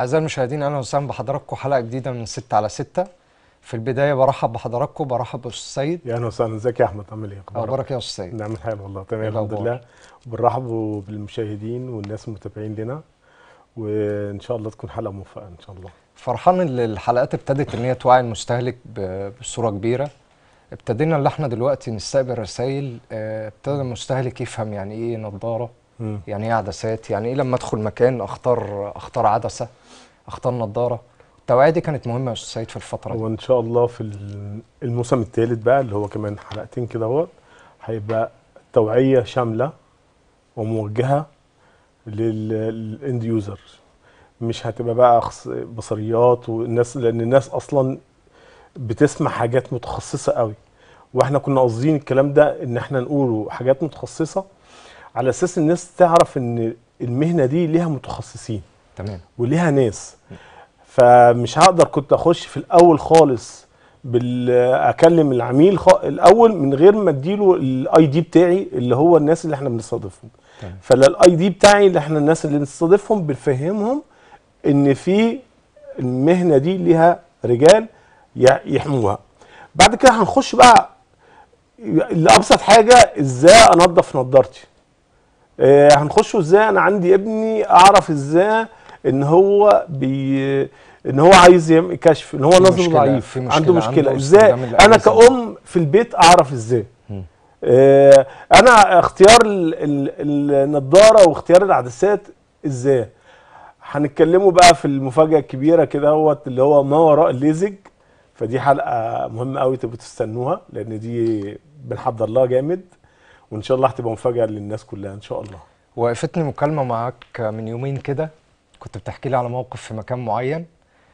أعزائي المشاهدين أهلا وسهلا بحضراتكم حلقة جديدة من 6 على 6 في البداية برحب بحضراتكم برحب بالأستاذ سيد يا اهلا وسهلا ازيك يا احمد عامل ايه اخبارك أخبارك يا أستاذ سيد نعم الحال والله تمام إيه الحمد الأخبار؟ لله وبنرحب بالمشاهدين والناس المتابعين لنا وان شاء الله تكون حلقه موفقه ان شاء الله فرحان إن الحلقات ابتدت إن هي توعي المستهلك ب- بصورة كبيرة ابتدينا إن إحنا دلوقتي نستقبل رسائل آه، ابتدى المستهلك يفهم يعني إيه نظارة مم. يعني إيه عدسات يعني إيه لما أدخل مكان أختار أختار عدسة أختار نظارة التوعية دي كانت مهمة يا أستاذ سيد في الفترة دي وان شاء الله في ال- الموسم الثالث بقى اللي هو كمان حلقتين كده اهو هيبقى توعيه شامله وموجهه للاند يوزر مش هتبقى بقى أخص- بصريات والناس لان الناس اصلا بتسمع حاجات متخصصه قوي واحنا كنا قاصدين الكلام ده ان احنا نقوله حاجات متخصصه على اساس الناس تعرف ان المهنه دي ليها متخصصين تمام وليها ناس فمش هقدر كنت اخش في الاول خالص بال اكلم العميل خ... الاول من غير ما اديله الاي دي بتاعي اللي هو الناس اللي احنا بنستضيفهم تمام. فلا الاي دي بتاعي اللي احنا الناس اللي بنستضيفهم بنفهمهم ان في المهنه دي ليها رجال ي- يحموها بعد كده هنخش بقى لابسط حاجه ازاي انظف نضارتي آه، هنخش ازاي انا عندي ابني اعرف ازاي ان هو بي ان هو عايز يعمل كشف ان هو في نظره مشكلة- ضعيف في مشكلة عنده مشكله عنده ازاي استخدام انا الأجهزة. كأم في البيت اعرف ازاي مم. آه، انا اختيار ال- ال- النضاره واختيار العدسات ازاي هنتكلموا بقى في المفاجاه الكبيره كده هوت اللي هو ما وراء الليزك فدي حلقه مهمه قوي تبقوا تستنوها لان دي بنحضر لها جامد وان شاء الله هتبقى مفاجاه للناس كلها ان شاء الله وقفتني مكالمة معاك من يومين كده كنت بتحكي لي على موقف في مكان معين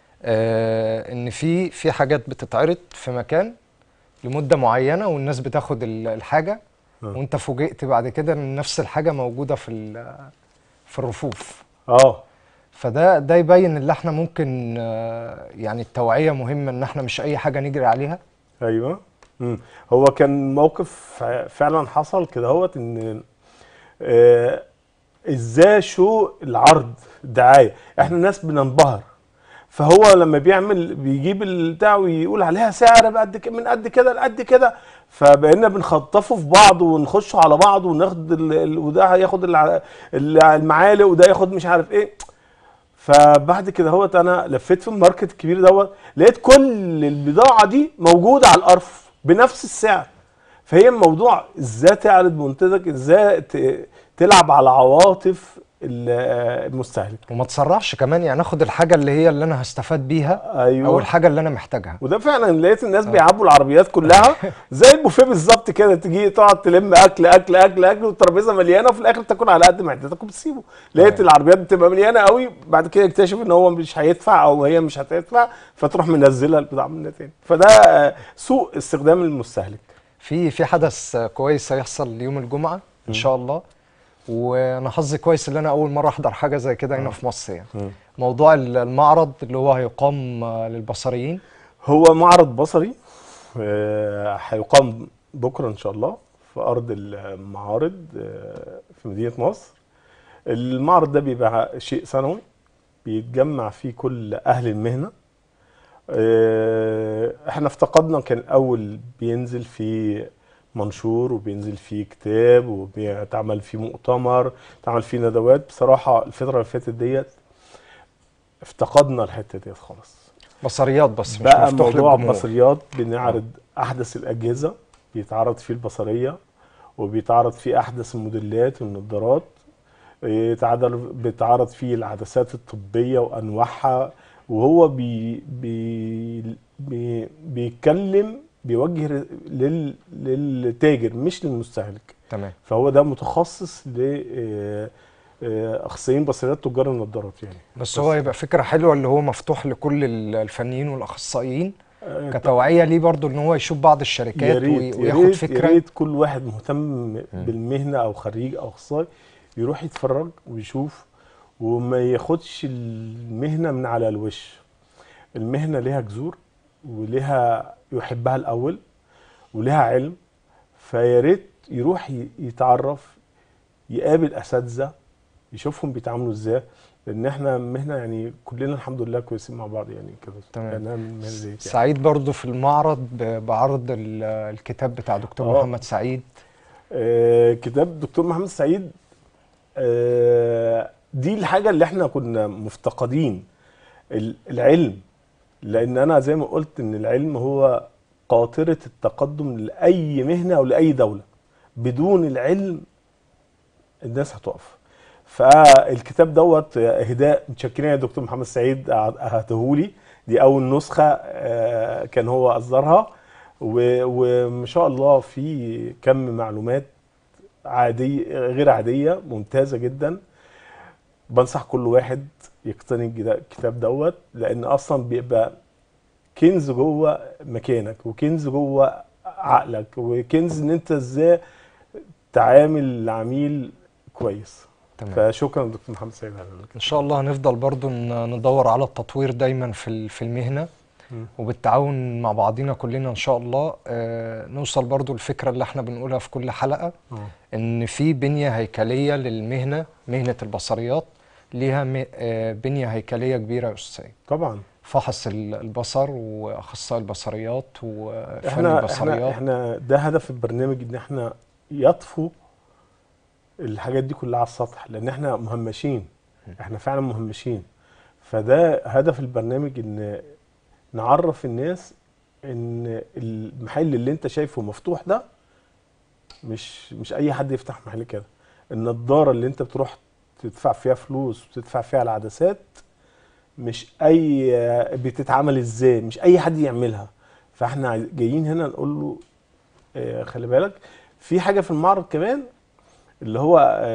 آه ان في في حاجات بتتعرض في مكان لمدة معينة والناس بتاخد ال- الحاجة آه. وانت فوجئت بعد كده ان نفس الحاجة موجودة في ال- في الرفوف اه فده ده يبين ان احنا ممكن آه، يعني التوعية مهمة ان احنا مش اي حاجة نجري عليها ايوه مم. هو كان موقف ف- فعلا حصل كده هوت ان آه ازاي شو العرض الدعايه احنا ناس بننبهر فهو لما بيعمل بيجيب البتاع ويقول عليها سعر بقد ك- من قد كده لقد كده فبقينا بنخطفه في بعض ونخش على بعض وناخد ال- ال- وده هياخد الع- ال- المعالق وده ياخد مش عارف ايه فبعد كده هوت انا لفيت في الماركت الكبير دوت لقيت كل البضاعه دي موجوده على الارف بنفس السعر فهي الموضوع ازاي تعرض منتجك ازاي ت- تلعب على عواطف ال- المستهلك وما تسرعش كمان يعني اخد الحاجة اللي هي اللي انا هستفاد بيها ايوه او الحاجة اللي انا محتاجها وده فعلا لقيت الناس بيعبوا العربيات كلها زي البوفيه بالظبط كده تيجي تقعد تلم اكل اكل اكل اكل والترابيزه مليانه وفي الاخر تاكل على قد معدتك وبتسيبه لقيت تمام. العربيات بتبقى مليانه قوي بعد كده يكتشف ان هو مش هيدفع او هي مش هتدفع فتروح منزلها البضاعه منها تاني فده آه، سوء استخدام المستهلك في في حدث كويس هيحصل يوم الجمعة إن شاء الله وأنا حظي كويس إن أنا أول مرة أحضر حاجة زي كده هنا في مصر يعني موضوع ال- المعرض اللي هو هيقام آه، للبصريين هو معرض بصري آه، هيقام بكره ان شاء الله في ارض المعارض آه، في مدينه نصر المعرض ده بيبقى شيء سنوي بيتجمع فيه كل اهل المهنه آه، احنا افتقدنا كان الاول بينزل فيه منشور وبينزل فيه كتاب وبيتعمل فيه مؤتمر تعمل فيه ندوات بصراحه الفتره اللي فاتت ديت افتقدنا الحته ديت خالص بصريات بس مش بقى مفتوح موضوع للجمهور بصريات بنعرض احدث الاجهزه بيتعرض فيه البصريه وبيتعرض فيه احدث الموديلات والنظارات يتعرض بيتعرض فيه العدسات الطبيه وانواعها وهو بي بي بي بيتكلم بيوجه ر- لل للتاجر مش للمستهلك تمام فهو ده متخصص ل آه، آه، اخصائيين بصريات تجار النظارات يعني بس هو يبقى فكرة حلوة اللي هو مفتوح لكل ال- الفنيين والأخصائيين آه، كتوعية ليه برضو إن هو يشوف بعض يا الشركات ريت وي- يا وياخد ريت يا فكرة ريت كل واحد مهتم بالمهنه او خريج او اخصائي يروح يتفرج ويشوف وما ياخدش المهنه من على الوش المهنه ليها جذور وليها يحبها الاول وليها علم فيا ريت يروح ي- يتعرف يقابل اساتذه يشوفهم بيتعاملوا ازاي لان احنا مهنه يعني كلنا الحمد لله كويسين مع بعض يعني كده تمام. يعني أنا من المهنة ديت يعني. سعيد برضو في المعرض ب- بعرض ال- الكتاب بتاع دكتور آه. محمد سعيد آه، كتاب دكتور محمد سعيد آه، دي الحاجة اللي احنا كنا مفتقدين ال- العلم لأن أنا زي ما قلت إن العلم هو قاطرة التقدم لأي مهنة أو لأي دولة بدون العلم الناس هتقف فالكتاب دوت هداء متشكرين يا دكتور محمد سعيد هاتهولي دي أول نسخة آه، كان هو أصدرها و- وما شاء الله في كم معلومات عادية غير عادية ممتازة جدا بنصح كل واحد يقتني الجدا- الكتاب دوت لأن أصلا بيبقى كنز جوه مكانك وكنز جوه عقلك وكنز إن أنت إزاي تعامل العميل كويس تمام فشكرا دكتور محمد سعيد على الكلام. ان شاء الله هنفضل برضو ن- ندور على التطوير دايما في ال- في المهنه مم. وبالتعاون مع بعضينا كلنا ان شاء الله آه، نوصل برضو الفكره اللي احنا بنقولها في كل حلقه ان في بنيه هيكليه للمهنه مهنه البصريات ليها م- آه، بنيه هيكليه كبيره يا استاذ سيد طبعا فحص ال- البصر واخصائي البصريات وفن احنا احنا البصريات احنا ده هدف البرنامج ان احنا يطفو الحاجات دي كلها على السطح لان احنا مهمشين احنا فعلا مهمشين فده هدف البرنامج ان نعرف الناس ان المحل اللي انت شايفه مفتوح ده مش مش اي حد يفتح محل كده النضاره اللي انت بتروح تدفع فيها فلوس وتدفع فيها العدسات مش اي بتتعمل ازاي مش اي حد يعملها فاحنا عايز- جايين هنا نقول له آه، خلي بالك في حاجه في المعرض كمان اللي هو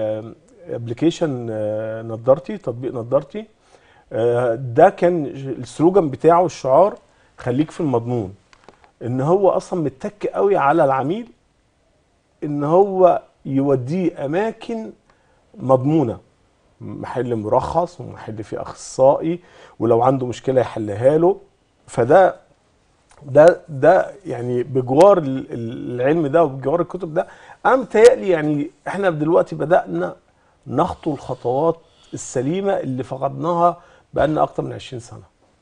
ابلكيشن نضارتي تطبيق نضارتي آه، ده كان السلوجان بتاعه الشعار خليك في المضمون ان هو اصلا متك قوي على العميل ان هو يوديه اماكن مضمونه محل مرخص ومحل فيه اخصائي ولو عنده مشكله يحلها له فده ده ده يعني بجوار ال- ال- العلم ده وبجوار الكتب ده انا متهيألي يعني احنا دلوقتي بدأنا نخطو الخطوات السليمه اللي فقدناها بقالنا اكتر من 20 سنه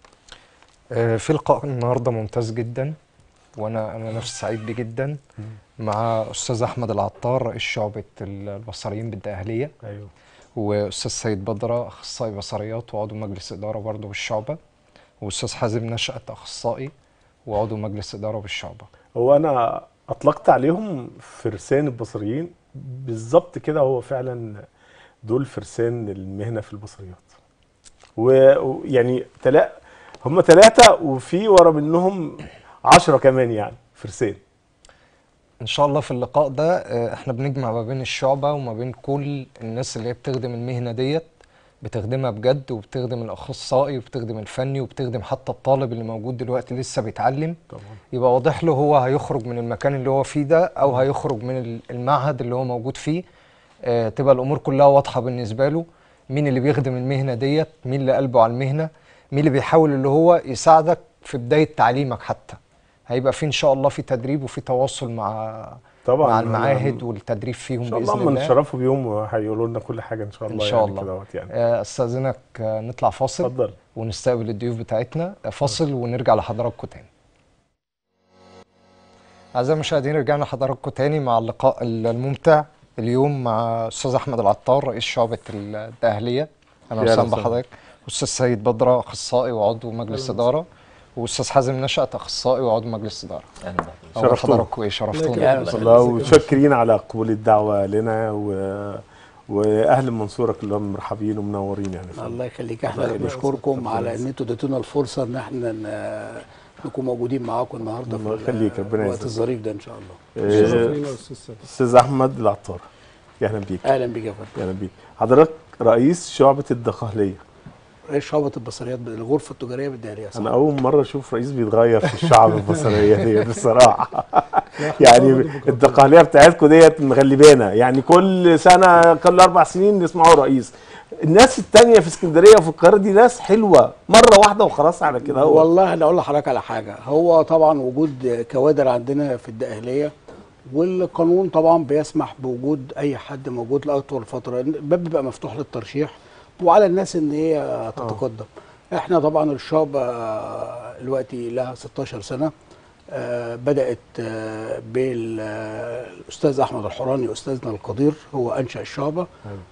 آه، في لقاء النهارده ممتاز جدا وانا انا نفسي سعيد بيه جدا مع استاذ احمد العطار رئيس شعبه البصريين بالدقهليه ايوه واستاذ سيد بدره اخصائي بصريات وعضو مجلس اداره برضه بالشعبه واستاذ حازم نشأت اخصائي وعضو مجلس اداره بالشعبه هو انا اطلقت عليهم فرسان البصريين بالظبط كده هو فعلا دول فرسان المهنه في البصريات و- ويعني تلا هم ثلاثه وفي ورا منهم عشرة كمان يعني فرسان ان شاء الله في اللقاء ده آه، احنا بنجمع ما بين الشعبة وما بين كل الناس اللي هي بتخدم المهنة ديت بتخدمها بجد وبتخدم الاخصائي وبتخدم الفني وبتخدم حتى الطالب اللي موجود دلوقتي لسه بيتعلم طبعا يبقى واضح له هو هيخرج من المكان اللي هو فيه ده او هيخرج من ال- المعهد اللي هو موجود فيه آه، تبقى الامور كلها واضحة بالنسبة له مين اللي بيخدم المهنة ديت مين اللي قلبه على المهنة مين اللي بيحاول اللي هو يساعدك في بداية تعليمك حتى هيبقى في ان شاء الله في تدريب وفي تواصل مع طبعا مع أنا- المعاهد والتدريب فيهم ان شاء باذن الله ما الله نشرفوا بيهم وهيقولوا لنا كل حاجه ان شاء ان الله شاء يعني الله كدهوت يعني آه، استاذنك آه، نطلع فاصل اتفضل ونستقبل الضيوف بتاعتنا آه، فاصل ونرجع لحضراتكم تاني أعزائي المشاهدين رجعنا لحضراتكم تاني مع اللقاء ال- الممتع اليوم مع أستاذ أحمد العطار رئيس شعبة الدقهلية أهلا يا وسهلا أهلا وسهلا. بحضرتك أستاذ سيد بدرة أخصائي وعضو مجلس إدارة وأستاذ حازم نشأت أخصائي وعضو مجلس إدارة اهلا بك أول شرفتونا. حضراتكم إيه شرفتونا يا ان شاء الله وشاكرين على قبول الدعوه لنا و... واهل المنصوره كلهم مرحبين ومنورين يعني الله يخليك احنا اللي بنشكركم على ان انتوا اديتونا الفرصه ان احنا ن- نكون موجودين معاكم النهارده الله في يخليك، ربنا الوقت يعزك. الظريف ده ان شاء الله آه، استاذ احمد العطار يا اهلا بيك اهلا بك يا فندم يا اهلا بيك حضرتك رئيس شعبه الدقهليه رئيس شعبة البصريات الغرفة التجارية بالدهلية صح؟ انا اول مره اشوف رئيس بيتغير في الشعب البصريه دي بصراحه يعني الدقهليه بتاعتكم ديت مغلبانا يعني كل سنه كل اربع سنين نسمعوا رئيس الناس التانية في اسكندريه وفي القاهره دي ناس حلوه مره واحده وخلاص على كده هو والله انا اقول لحضرتك على حاجة هو طبعا وجود كوادر عندنا في الدقهلية والقانون طبعا بيسمح بوجود اي حد موجود لاطول فترة الباب بيبقى مفتوح للترشيح وعلى الناس ان هي تتقدم احنا طبعا الشعب آه، دلوقتي لها 16 سنه آه، بدات آه، بالاستاذ احمد الحوراني استاذنا القدير هو انشا الشعبه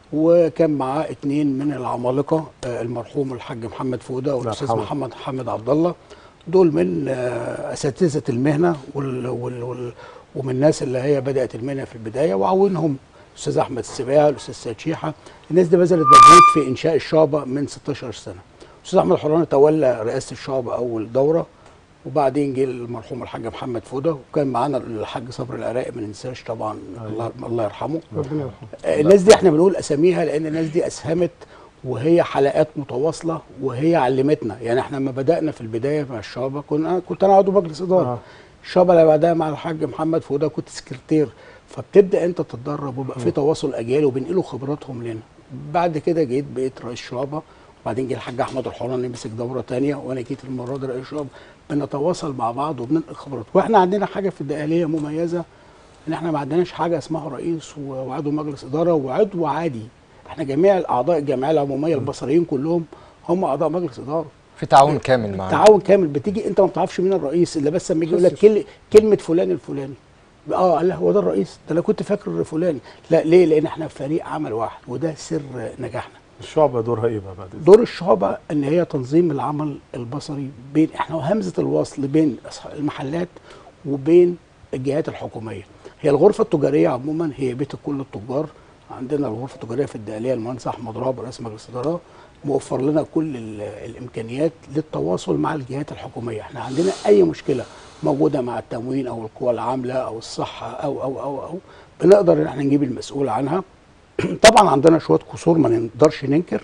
وكان معاه اتنين من العمالقه آه، المرحوم الحاج محمد فوده والاستاذ يرحمه. محمد حامد عبد الله دول من آه، اساتذه المهنه وال وال وال ومن الناس اللي هي بدات المهنه في البدايه وعاونهم الاستاذ احمد السباع الاستاذ سيد شيحه الناس دي بذلت مجهود في انشاء الشعبه من 16 سنه الاستاذ احمد الحراني تولى رئاسه الشعبه اول دوره وبعدين جه المرحوم الحاج محمد فوده وكان معانا الحاج صبري العراقي ما ننساش طبعا الله الله يرحمه ربنا يرحمه آه، الناس دي احنا بنقول اساميها لان الناس دي اسهمت وهي حلقات متواصله وهي علمتنا يعني احنا لما بدانا في البدايه مع الشعبه كنا كنت انا عضو مجلس اداره آه. آه. الشعبه اللي بعدها مع الحاج محمد فوده كنت سكرتير فبتبدا انت تتدرب ويبقى في تواصل اجيال وبينقلوا خبراتهم لنا بعد كده جيت بقيت رئيس شعبه وبعدين جه الحاج احمد الحوراني مسك دوره تانية وانا جيت المره دي رئيس شعبه بنتواصل مع بعض وبننقل خبرات واحنا عندنا حاجه في الدقهليه مميزه ان احنا ما عندناش حاجه اسمها رئيس و- وعضو مجلس اداره وعضو عادي احنا جميع الاعضاء الجمعيه العموميه البصريين كلهم هم اعضاء مجلس اداره في تعاون كامل معانا تعاون كامل بتيجي انت ما بتعرفش مين الرئيس الا بس لما يجي يقول لك كل كلمه فلان الفلاني اه لا هو ده الرئيس ده انا كنت فاكر فلاني لا ليه لان احنا فريق عمل واحد وده سر نجاحنا الشعبة دورها ايه بقى بعد إذنك؟ دور الشعبة ان هي تنظيم العمل البصري بين احنا همزة الوصل بين أصح- المحلات وبين الجهات الحكومية هي الغرفة التجارية عموما هي بيت كل التجار عندنا الغرفة التجارية في الدقهلية المهندس احمد راب رئيس مجلس الإدارة موفر لنا كل ال- الامكانيات للتواصل مع الجهات الحكومية احنا عندنا اي مشكلة موجودة مع التموين او القوى العاملة او الصحة او او او او بنقدر ان احنا نجيب المسؤول عنها طبعا عندنا شويه قصور ما نقدرش ننكر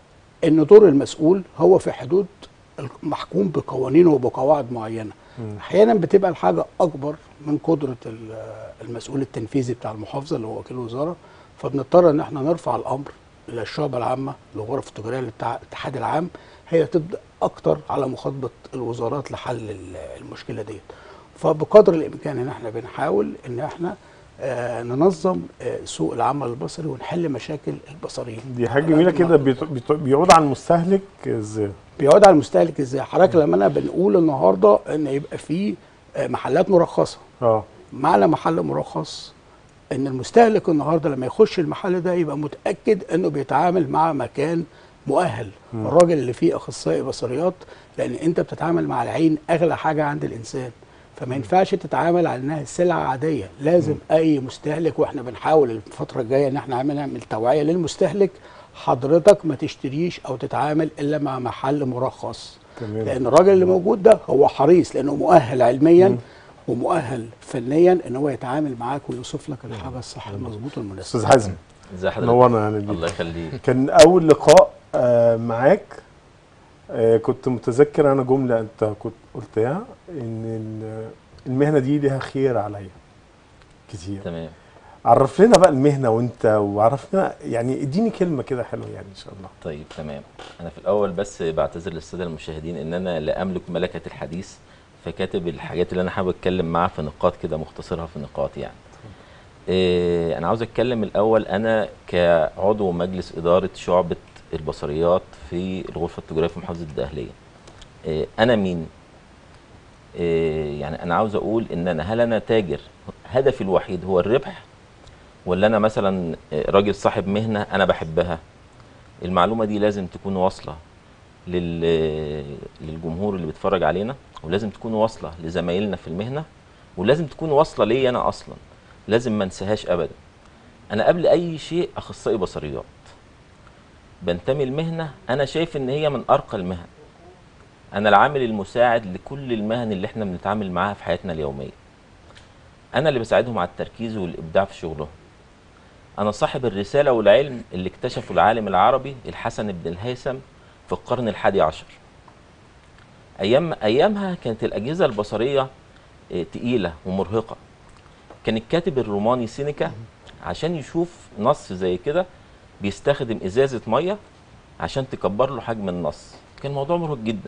ان دور المسؤول هو في حدود محكوم بقوانين وبقواعد معينه احيانا بتبقى الحاجه اكبر من قدره ال- المسؤول التنفيذي بتاع المحافظه اللي هو وكيل الوزاره فبنضطر ان احنا نرفع الامر للشعبه العامه للغرف التجاريه للاتحاد العام هي تبدا اكتر على مخاطبه الوزارات لحل ال- المشكله ديت فبقدر الامكان ان احنا بنحاول ان احنا آه ننظم آه سوق العمل البصري ونحل مشاكل البصريين دي حاجة جميلة كده بيت- بيت- بيعود على المستهلك ازاي؟ بيعود على المستهلك ازاي حضرتك لما انا بنقول النهارده ان يبقى في آه، محلات مرخصه اه معنى محل مرخص ان المستهلك النهارده لما يخش المحل ده يبقى متاكد انه بيتعامل مع مكان مؤهل الراجل اللي فيه اخصائي بصريات لان انت بتتعامل مع العين اغلى حاجه عند الانسان فما ينفعش تتعامل على انها سلعه عاديه لازم اي مستهلك واحنا بنحاول الفتره الجايه ان احنا عامل نعمل توعيه للمستهلك حضرتك ما تشتريش او تتعامل الا مع محل مرخص تمام لان الراجل اللي موجود ده هو حريص لانه مؤهل علميا ومؤهل فنيا ان هو يتعامل معاك ويوصف لك الحاجه الصح المظبوطه المناسبه استاذ حازم ازي حضرتك نورنا يعني الله بيك يخليك كان اول لقاء آه معاك آه كنت متذكر انا جمله انت كنت قلتها ان ال- المهنه دي ليها خير عليا كتير تمام عرف لنا بقى المهنه وانت وعرف لنا يعني اديني كلمه كده حلوه يعني ان شاء الله طيب تمام انا في الاول بس بعتذر للساده المشاهدين ان انا لا املك ملكه الحديث فكاتب الحاجات اللي انا حابب اتكلم معاها في نقاط كده مختصرها في نقاط يعني إيه انا عاوز اتكلم الاول انا كعضو مجلس اداره شعبه البصريات في الغرفه التجاريه في محافظه الدقهليه إيه انا مين إيه يعني انا عاوز اقول ان انا هل انا تاجر هدفي الوحيد هو الربح ولا انا مثلا آه، راجل صاحب مهنه انا بحبها المعلومه دي لازم تكون واصله لل... للجمهور اللي بيتفرج علينا ولازم تكون واصله لزمايلنا في المهنه ولازم تكون واصله ليا انا اصلا لازم ما انساهاش ابدا انا قبل اي شيء اخصائي بصريات بنتمي المهنه انا شايف ان هي من ارقى المهن انا العامل المساعد لكل المهن اللي احنا بنتعامل معاها في حياتنا اليوميه انا اللي بساعدهم على التركيز والابداع في شغلهم انا صاحب الرساله والعلم اللي اكتشفه العالم العربي الحسن بن الهيثم في القرن الحادي عشر ايام ايامها كانت الاجهزه البصريه آه، تقيله ومرهقه كان الكاتب الروماني سينيكا عشان يشوف نص زي كده بيستخدم ازازه ميه عشان تكبر له حجم النص كان الموضوع مرهق جدا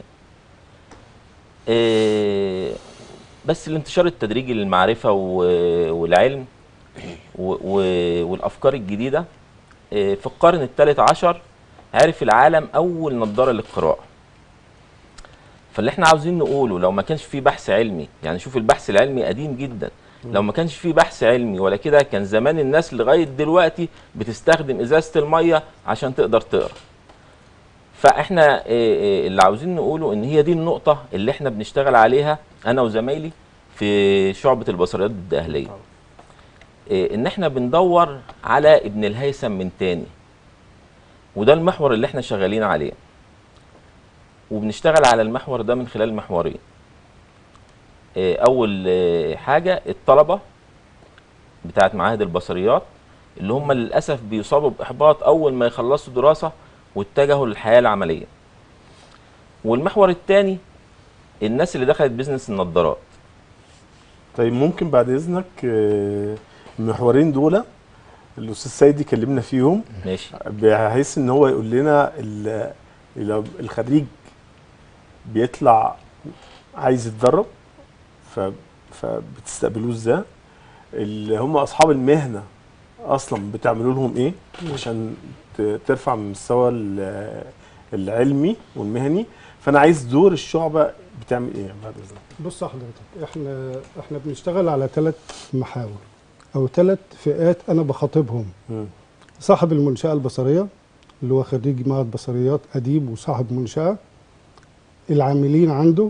آه، بس الانتشار التدريجي للمعرفه و- والعلم و- و- والافكار الجديده آه، في القرن الثالث عشر عرف العالم اول نظاره للقراءه فاللي احنا عاوزين نقوله لو ما كانش في بحث علمي يعني شوف البحث العلمي قديم جدا لو ما كانش في بحث علمي ولا كده كان زمان الناس لغايه دلوقتي بتستخدم ازازه الميه عشان تقدر تقرا فاحنا آه، آه، اللي عاوزين نقوله ان هي دي النقطه اللي احنا بنشتغل عليها انا وزمايلي في شعبه البصريات الدقهليه آه، ان احنا بندور على ابن الهيثم من تاني وده المحور اللي احنا شغالين عليه وبنشتغل على المحور ده من خلال محورين آه، اول آه، حاجه الطلبه بتاعت معاهد البصريات اللي هم للاسف بيصابوا باحباط اول ما يخلصوا دراسه واتجهوا للحياه العمليه والمحور الثاني الناس اللي دخلت بيزنس النظارات طيب ممكن بعد اذنك آه، المحورين دول الاستاذ سيد يكلمنا فيهم ماشي بحيث ان هو يقول لنا ال- لو الخريج بيطلع عايز يتدرب ف فبتستقبلوه ازاي اللي هم اصحاب المهنه اصلا بتعملوا لهم ايه عشان ت- ترفع من المستوى ال- العلمي والمهني فانا عايز دور الشعبه بتعمل ايه بعد اذنك بص حضرتك احنا احنا بنشتغل على ثلاث محاور او ثلاث فئات انا بخاطبهم مم. صاحب المنشأة البصرية اللي هو خريج معهد بصريات أديب وصاحب منشأة العاملين عنده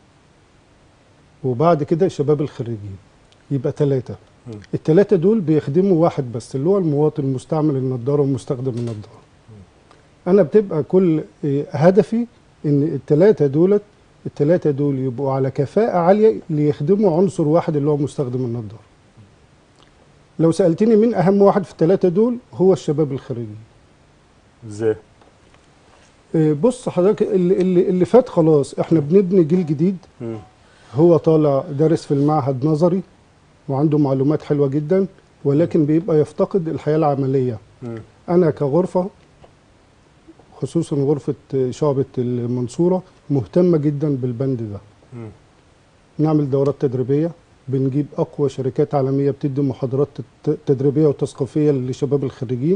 وبعد كده شباب الخريجين يبقى ثلاثة مم. الثلاثة دول بيخدموا واحد بس اللي هو المواطن مستعمل النضارة ومستخدم النضارة أنا بتبقى كل إيه، هدفي إن الثلاثة دولت الثلاثة دول يبقوا على كفاءة عالية ليخدموا عنصر واحد اللي هو مستخدم النضارة لو سألتني مين أهم واحد في الثلاثة دول هو الشباب الخريجين ازاي إيه، بص حضرتك اللي, اللي, اللي فات خلاص احنا بنبني جيل جديد مم. هو طالع دارس في المعهد نظري وعنده معلومات حلوة جدا ولكن بيبقى يفتقد الحياة العملية مم. أنا كغرفة خصوصا غرفة شعبة المنصورة مهتمة جدا بالبند ده مم. نعمل دورات تدريبية بنجيب أقوى شركات عالمية بتدي محاضرات تت- تدريبية وتثقيفية لشباب الخريجين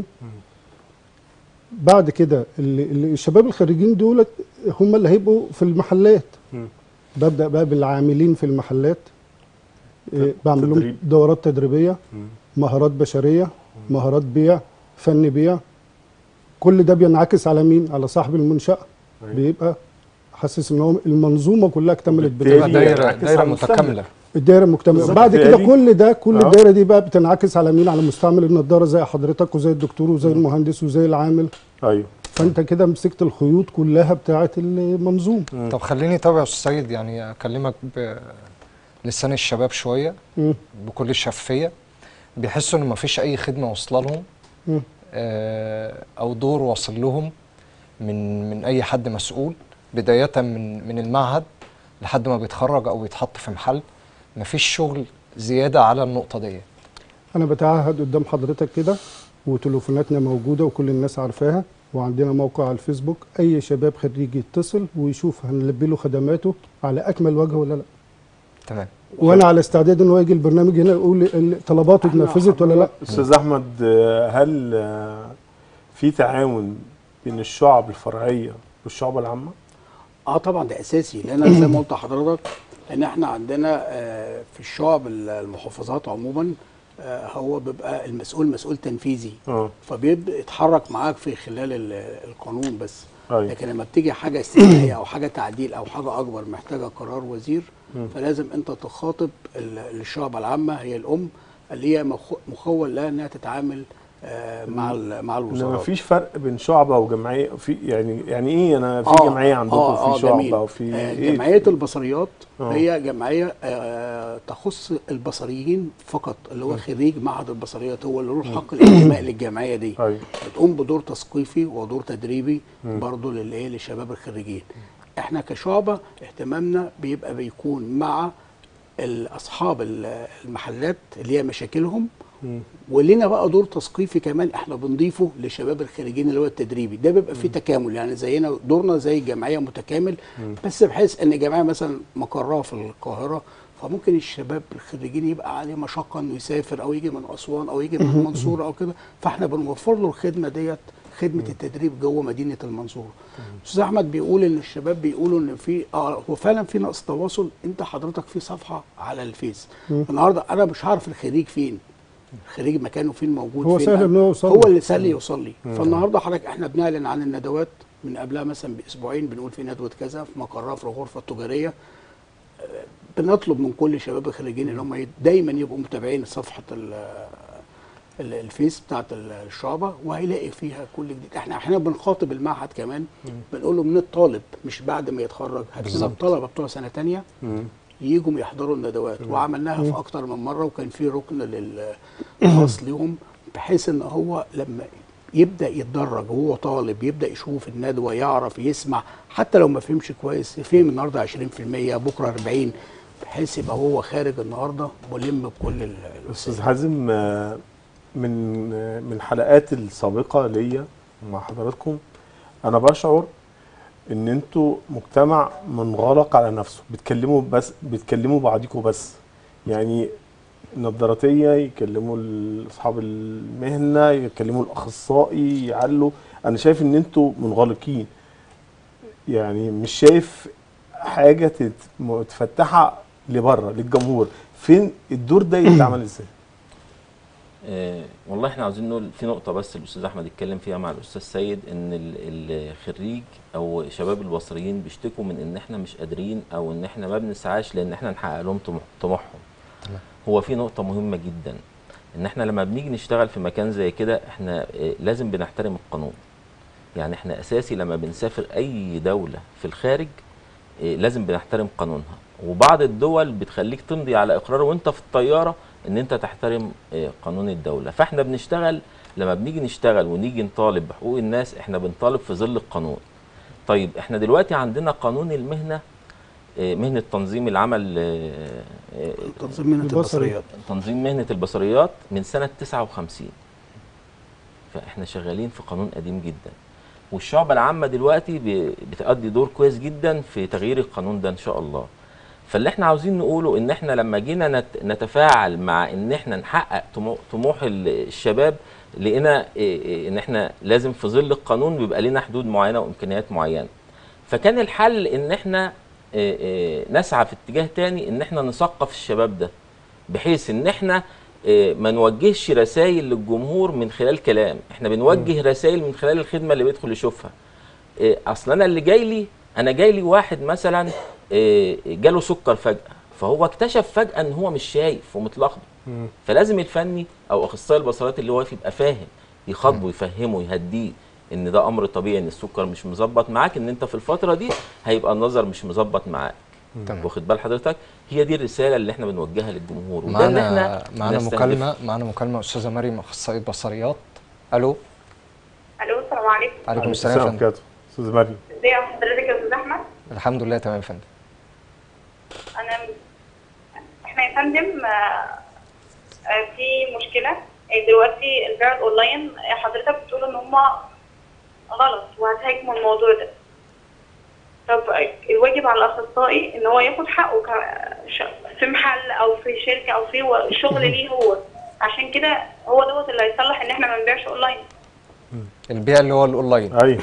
بعد كده اللي اللي الشباب الخريجين دولت هم اللي هيبقوا في المحلات مم. ببدأ بقى بالعاملين في المحلات إيه، بعمل لهم تدريب. دورات تدريبية مم. مهارات بشرية مهارات بيع فن بيع كل ده بينعكس على مين على صاحب المنشأة أيوة. بيبقى حاسس ان هو المنظومه كلها اكتملت وبالتالي بتاعته تبقى دايره ينعكس دايره على المستهلك. متكامله الدايره المكتمله بالظبط. بعد كده بالتالي- كل ده كل آه. الدايره دي بقى بتنعكس على مين على مستعمل النضاره زي حضرتك وزي الدكتور وزي المهندس وزي العامل ايوه فانت كده مسكت الخيوط كلها بتاعه المنظوم طب خليني طبعا يا استاذ سيد يعني اكلمك بلسان الشباب شويه مم. بكل الشفافيه بيحسوا ان مفيش اي خدمه واصله لهم مم. آه، او دور واصل لهم من من اي حد مسؤول بدايه من من المعهد لحد ما بيتخرج او بيتحط في محل مفيش شغل زياده على النقطه دي انا بتعهد قدام حضرتك كده وتليفوناتنا موجوده وكل الناس عارفاها وعندنا موقع على الفيسبوك اي شباب خريج يتصل ويشوف هنلبي له خدماته على اكمل وجه ولا لا تمام وانا على استعداد ان هو يجي البرنامج هنا يقول ال- طلباته إحنا اتنفذت ولا لا استاذ احمد آه، هل آه، في تعاون بين الشعب الفرعيه والشعب العامه اه طبعا ده اساسي لان زي ما قلت لحضرتك ان احنا عندنا آه، في الشعب المحافظات عموما آه، هو بيبقى المسؤول مسؤول تنفيذي اه فبيبدا يتحرك معاك في خلال ال- القانون بس ايوه لكن لما بتيجي حاجه استثنائيه او حاجه تعديل او حاجه اكبر محتاجه قرار وزير فلازم انت تخاطب ال- الشعب العامه هي الام اللي هي مخ- مخول لها انها تتعامل آه، مع ال- مع ان الوزارات مفيش فرق بين شعبه وجمعيه في يعني يعني ايه انا في آه، جمعيه عندكم آه، آه، في شعبه جميل. وفي آه، ايه جمعيه البصريات آه. هي جمعيه آه، تخص البصريين فقط اللي هو خريج معهد البصريات هو اللي له حق الانتماء للجمعيه دي ايوه بتقوم بدور تثقيفي ودور تدريبي برضه للايه للشباب الخريجين احنا كشعبه اهتمامنا بيبقى بيكون مع ال- اصحاب ال- المحلات اللي هي مشاكلهم مم. ولنا بقى دور تثقيفي كمان احنا بنضيفه لشباب الخريجين اللي هو التدريبي ده بيبقى فيه تكامل يعني زينا دورنا زي الجمعيه متكامل بس بحيث ان الجمعيه مثلا مقرها في القاهره فممكن الشباب الخريجين يبقى عليه مشقه انه يسافر او يجي من اسوان او يجي من المنصوره او كده فاحنا بنوفر له الخدمه ديت خدمه التدريب جوه مدينه المنصوره استاذ احمد بيقول ان الشباب بيقولوا ان في اه هو فعلا في نقص تواصل انت حضرتك في صفحه على الفيس النهارده انا مش عارف الخريج فين الخريج مكانه فين موجود هو فين سهل إن هو يوصل هو له. اللي سهل يوصل لي فالنهارده حضرتك احنا بنعلن عن الندوات من قبلها مثلا باسبوعين بنقول في ندوه كذا في مقرها في الغرفه التجاريه بنطلب من كل شباب الخريجين ان هم ي- دايما يبقوا متابعين صفحه ال- ال- الفيس بتاعت ال- الشعبه وهيلاقي فيها كل جديد احنا احيانا بنخاطب المعهد كمان بنقول له من الطالب مش بعد ما يتخرج هات لنا بالظبط. الطلبه بتوع سنه تانية يجوا يحضروا الندوات وعملناها في اكتر من مره وكان في ركن لل- خاص ليهم بحيث ان هو لما يبدا يتدرج وهو طالب يبدا يشوف الندوه يعرف يسمع حتى لو ما فهمش كويس فهم النهارده 20% بكره 40 بحيث يبقى هو خارج النهارده ملم بكل ال- استاذ حازم آه، من آه، من الحلقات السابقه ليا مع حضراتكم انا بشعر ان انتوا مجتمع منغلق على نفسه بتكلموا بس بتكلموا بعضيكوا بس يعني النظاراتيه يكلموا ال- اصحاب المهنه يكلموا الاخصائي يعلوا انا شايف ان انتوا منغلقين يعني مش شايف حاجه تت- متفتحه لبره للجمهور فين الدور ده يتعمل ازاي آه، والله احنا عاوزين نقول في نقطة بس الأستاذ أحمد اتكلم فيها مع الأستاذ سيد إن ال- الخريج أو شباب البصريين بيشتكوا من إن احنا مش قادرين أو إن احنا ما بنسعاش لأن احنا نحقق لهم طموح- طموحهم. هو في نقطة مهمة جدا إن احنا لما بنيجي نشتغل في مكان زي كده احنا آه، لازم بنحترم القانون. يعني احنا أساسي لما بنسافر أي دولة في الخارج آه، لازم بنحترم قانونها وبعض الدول بتخليك تمضي على اقرار وانت في الطياره ان انت تحترم آه، قانون الدوله فاحنا بنشتغل لما بنيجي نشتغل ونيجي نطالب بحقوق الناس احنا بنطالب في ظل القانون طيب احنا دلوقتي عندنا قانون المهنه آه، مهنه تنظيم العمل آه، آه، تنظيم مهنه البصري. البصريات تنظيم مهنه البصريات من سنه 59 فاحنا شغالين في قانون قديم جدا والشعب العامه دلوقتي ب- بتأدي دور كويس جدا في تغيير القانون ده ان شاء الله فاللي احنا عاوزين نقوله ان احنا لما جينا نت- نتفاعل مع ان احنا نحقق طمو- طموح ال- الشباب لقينا إيه إيه ان احنا لازم في ظل القانون بيبقى لنا حدود معينه وامكانيات معينه فكان الحل ان احنا إيه إيه نسعى في اتجاه تاني ان احنا نثقف الشباب ده بحيث ان احنا إيه، ما نوجهش رسائل للجمهور من خلال كلام احنا بنوجه رسائل من خلال الخدمه اللي بيدخل يشوفها إيه، اصل انا اللي جاي لي انا جاي لي واحد مثلا إيه، جاله سكر فجاه فهو اكتشف فجاه ان هو مش شايف ومتلخبط فلازم الفني او اخصائي البصريات اللي واقف يبقى فاهم يخاطبه يفهمه يهديه ان ده امر طبيعي ان السكر مش مظبط معاك ان انت في الفتره دي هيبقى النظر مش مظبط معاك تمام. واخد بال حضرتك هي دي الرساله اللي احنا بنوجهها للجمهور وده اللي معانا احنا معانا نستهدفه. مكالمه معانا مكالمه استاذه مريم اخصائيه بصريات الو الو السلام عليكم عليكم السلام يا فندم وبركاته استاذ مريم ازي حضرتك يا استاذ احمد الحمد لله تمام يا فندم انا احنا يا فندم آه، آه، في مشكله آه، دلوقتي البيع الاونلاين آه، حضرتك بتقول ان هم غلط وهتهاجموا الموضوع ده طب آه، الواجب على الاخصائي ان هو ياخد حقه ك- ش- في محل او في شركه او في و- شغل ليه هو عشان كده هو دوت اللي هيصلح ان احنا ما نبيعش اونلاين البيع اللي هو الاونلاين ايوه